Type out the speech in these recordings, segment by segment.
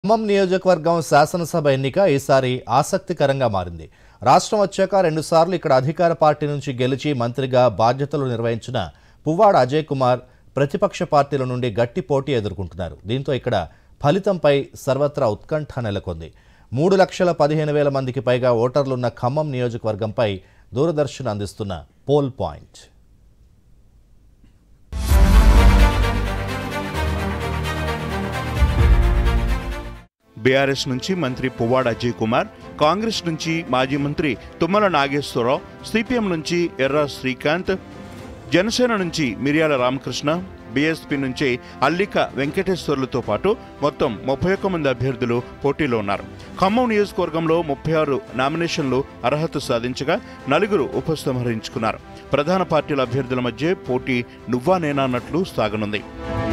ఖమ్మం నియోజకవర్గం శాసనసభ ఎన్నిక ఈసారి ఆసక్తికరంగా మారింది రాష్ట్రం వచ్చాక రెండుసార్లు ఇక్కడ అధికార పార్టీ నుంచి గెలిచి మంత్రిగా బాధ్యతలు నిర్వహించిన పువ్వాడ అజయ్ కుమార్ ప్రతిపక్ష పార్టీల నుండి గట్టి పోటీ ఎదుర్కొంటున్నారు దీంతో ఇక్కడ ఫలితంపై సర్వత్రా ఉత్కంఠ నెలకొంది మూడు లక్షల పదిహేను వేల మందికి పైగా ఓటర్లున్న ఖమ్మం నియోజకవర్గంపై దూరదర్శన్ అందిస్తున్న పోల్ పాయింట్ బీఆర్ఎస్ నుంచి మంత్రి పువ్వాడ అజయ్ కుమార్ కాంగ్రెస్ నుంచి మాజీ మంత్రి తుమ్మల నాగేశ్వరరావు సిపిఎం నుంచి ఎర్ర శ్రీకాంత్ జనసేన నుంచి మిర్యాల రామకృష్ణ బీఎస్పీ నుంచి అల్లిక వెంకటేశ్వర్లతో పాటు మొత్తం ముప్పై ఒక్క మంది అభ్యర్థులు పోటీలో ఉన్నారు ఖమ్మం నియోజకవర్గంలో ముప్పై ఆరు నామినేషన్లు అర్హత సాధించగా నలుగురు ఉపసంహరించుకున్నారు ప్రధాన పార్టీల అభ్యర్థుల మధ్య పోటీ నువ్వా నేనా అన్నట్లు సాగనుంది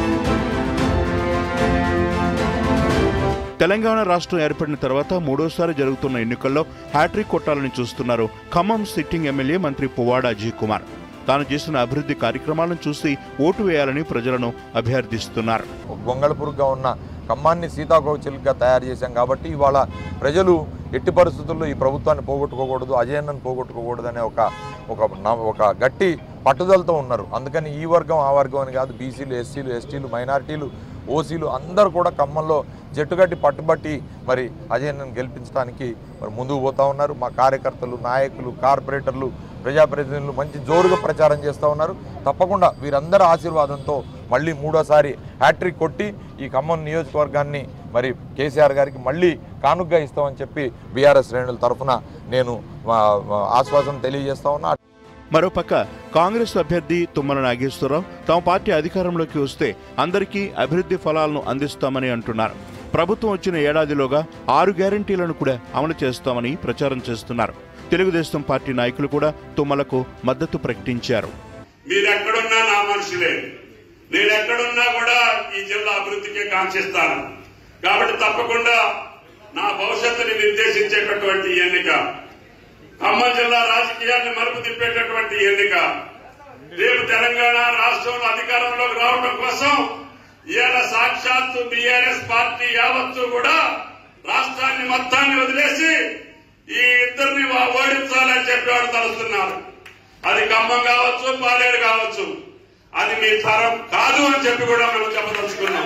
తెలంగాణ రాష్ట్రం ఏర్పడిన తర్వాత మూడోసారి జరుగుతున్న ఎన్నికల్లో హ్యాట్రిక్ కొట్టాలని చూస్తున్నారు ఖమ్మం సిట్టింగ్ ఎమ్మెల్యే మంత్రి పువ్వాడ అజయ్ కుమార్ తాను చేసిన అభివృద్ధి కార్యక్రమాలను చూసి ఓటు వేయాలని ప్రజలను అభ్యర్థిస్తున్నారు గొంగళపురుగ్గా ఉన్న ఖమ్మాన్ని సీతాకోచిలుగా తయారు చేశాం కాబట్టి ఇవాళ ప్రజలు ఎట్టి పరిస్థితుల్లో ఈ ప్రభుత్వాన్ని పోగొట్టుకోకూడదు అజయన్నను పోగొట్టుకోకూడదు అనే ఒక ఒక న- ఒక గట్టి పట్టుదలతో ఉన్నారు అందుకని ఈ వర్గం ఆ వర్గం అని కాదు బీసీలు ఎస్సీలు ఎస్టీలు మైనారిటీలు ఓసీలు అందరూ కూడా ఖమ్మంలో జట్టుగట్టి పట్టుబట్టి మరి అజయన్నను గెలిపించడానికి మరి ముందుకు పోతా ఉన్నారు మా కార్యకర్తలు నాయకులు కార్పొరేటర్లు ప్రజాప్రతినిధులు మంచి జోరుగా ప్రచారం చేస్తూ ఉన్నారు తప్పకుండా వీరందరి ఆశీర్వాదంతో మళ్ళీ మూడోసారి హ్యాట్రిక్ కొట్టి ఈ ఖమ్మం నియోజకవర్గాన్ని మరి కేసీఆర్ గారికి మళ్ళీ కానుగ్గా ఇస్తామని చెప్పి బీఆర్ఎస్ శ్రేణుల తరఫున నేను ఆ, ఆ, ఆశ్వాసం తెలియజేస్తా ఉన్నా మరోపక్క కాంగ్రెస్ అభ్యర్థి తుమ్మల నాగేశ్వరరావు తమ పార్టీ అధికారంలోకి వస్తే అందరికీ అభివృద్ధి ఫలాలను అందిస్తామని అంటున్నారు ప్రభుత్వం వచ్చిన ఏడాదిలోగా ఆరు గ్యారంటీలను కూడా అమలు చేస్తామని ప్రచారం చేస్తున్నారు తెలుగుదేశం పార్టీ నాయకులు కూడా తుమ్మలకు మద్దతు ప్రకటించారు మీరు ఎక్కడున్నా నా మనుషులే నేను ఎక్కడున్నా కూడా ఈ జిల్లా అభివృద్ధికి కాంక్షిస్తాను కాబట్టి తప్పకుండా నా భవిష్యత్తుని నిర్దేశించేటటువంటి ఈ ఎన్నిక ఖమ్మం జిల్లా రాజకీయాన్ని మలుపు తిప్పేటటువంటి ఎన్నిక రేపు తెలంగాణ రాష్ట్రంలో అధికారంలోకి రావడం కోసం ఇవాళ సాక్షాత్తు బీఆర్ఎస్ పార్టీ యావత్తు కూడా రాష్ట్రాన్ని మొత్తాన్ని వదిలేసి ఈ ఇద్దరిని వా- ఓడించాలని చెప్పి వాడు తలుస్తున్నారు అది ఖమ్మం కావచ్చు పాలేరు కావచ్చు అది మీ తరం కాదు అని చెప్పి కూడా మేము చెప్పదలుచుకున్నాం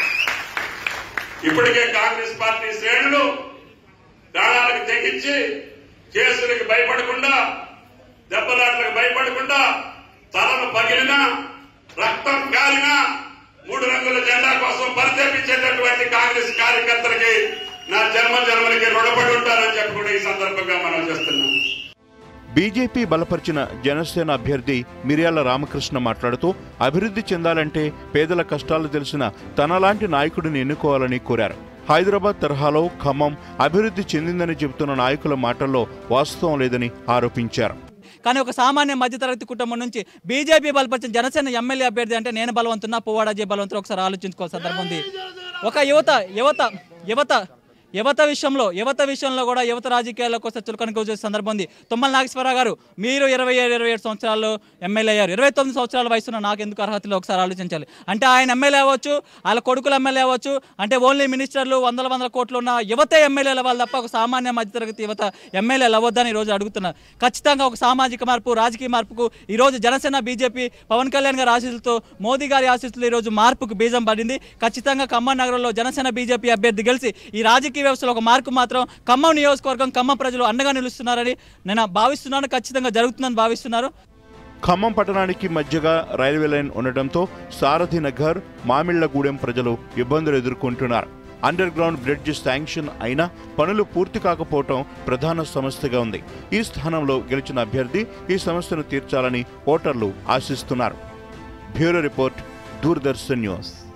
ఇప్పటికే కాంగ్రెస్ పార్టీ శ్రేణులు ప్రాణాలకు తెగించి కేసులకు భయపడకుండా దెబ్బలాట్లకు భయపడకుండా తలను పగిలినా రక్తం కాలినా మూడు రంగుల జెండా కోసం పరితపించేటటువంటి కాంగ్రెస్ కార్యకర్తలకి నా జన్మ జన్మలకి రుణపడి ఉంటారని చెప్పి కూడా ఈ సందర్భంగా మనం చేస్తున్నాం బీజేపీ బలపరిచిన జనసేన అభ్యర్థి మిర్యాల రామకృష్ణ మాట్లాడుతూ అభివృద్ధి చెందాలంటే పేదల కష్టాలు తెలిసిన తనలాంటి నాయకుడిని ఎన్నుకోవాలని కోరారు హైదరాబాద్ తరహాలో ఖమ్మం అభివృద్ధి చెందిందని చెబుతున్న నాయకుల మాటల్లో వాస్తవం లేదని ఆరోపించారు కానీ ఒక సామాన్య మధ్యతరగతి కుటుంబం నుంచి బీజేపీ బలపరిచిన జనసేన ఎమ్మెల్యే అభ్యర్థి అంటే నేను బలవంతున్నా పువ్వాడాజీ బలవంతులు ఒకసారి ఆలోచించుకోవాలి సందర్భం ఉంది ఒక యువత యువత యువత యువత విషయంలో యువత విషయంలో కూడా యువత రాజకీయాల్లోకి వస్తే చులకనకు వచ్చే సందర్భం ఉంది తుమ్మల నాగేశ్వరరావు గారు మీరు ఇరవై ఏడు ఇరవై ఏడు సంవత్సరాలు ఎమ్మెల్యే అయ్యారు ఇరవై తొమ్మిది సంవత్సరాల వయసున్న నాకు ఎందుకు అర్హతలు ఒకసారి ఆలోచించాలి అంటే ఆయన ఎమ్మెల్యే అవ్వచ్చు వాళ్ళ కొడుకులు ఎమ్మెల్యే అవ్వచ్చు అంటే ఓన్లీ మినిస్టర్లు వందల వందల కోట్లు ఉన్న యువతే ఎమ్మెల్యేల వాళ్ళు తప్ప ఒక సామాన్య మధ్యతరగతి యువత ఎమ్మెల్యేలు అవ్వద్దని ఈరోజు అడుగుతున్నారు ఖచ్చితంగా ఒక సామాజిక మార్పు రాజకీయ మార్పుకు ఈరోజు జనసేన బీజేపీ పవన్ కళ్యాణ్ గారి ఆశీస్సులతో మోదీ గారి ఆశీస్సులు ఈరోజు మార్పుకు బీజం పడింది ఖచ్చితంగా ఖమ్మం నగరంలో జనసేన బీజేపీ అభ్యర్థి గెలిచి ఈ రాజకీయ వ్యవస్థలో ఒక మార్పు మాత్రం ఖమ్మం నియోజకవర్గం ఖమ్మం ప్రజలు అండగా నిలుస్తున్నారని నేను భావిస్తున్నాను ఖచ్చితంగా జరుగుతుందని భావిస్తున్నారు ఖమ్మం పట్టణానికి మధ్యగా రైల్వే లైన్ ఉండటంతో సారథి నగర్ మామిళ్లగూడెం ప్రజలు ఇబ్బందులు ఎదుర్కొంటున్నారు అండర్ గ్రౌండ్ బ్రిడ్జ్ శాంక్షన్ అయినా పనులు పూర్తి కాకపోవటం ప్రధాన సమస్యగా ఉంది ఈ స్థానంలో గెలిచిన అభ్యర్థి ఈ సమస్యను తీర్చాలని ఓటర్లు ఆశిస్తున్నారు బ్యూరో రిపోర్ట్ దూరదర్శన్ న్యూస్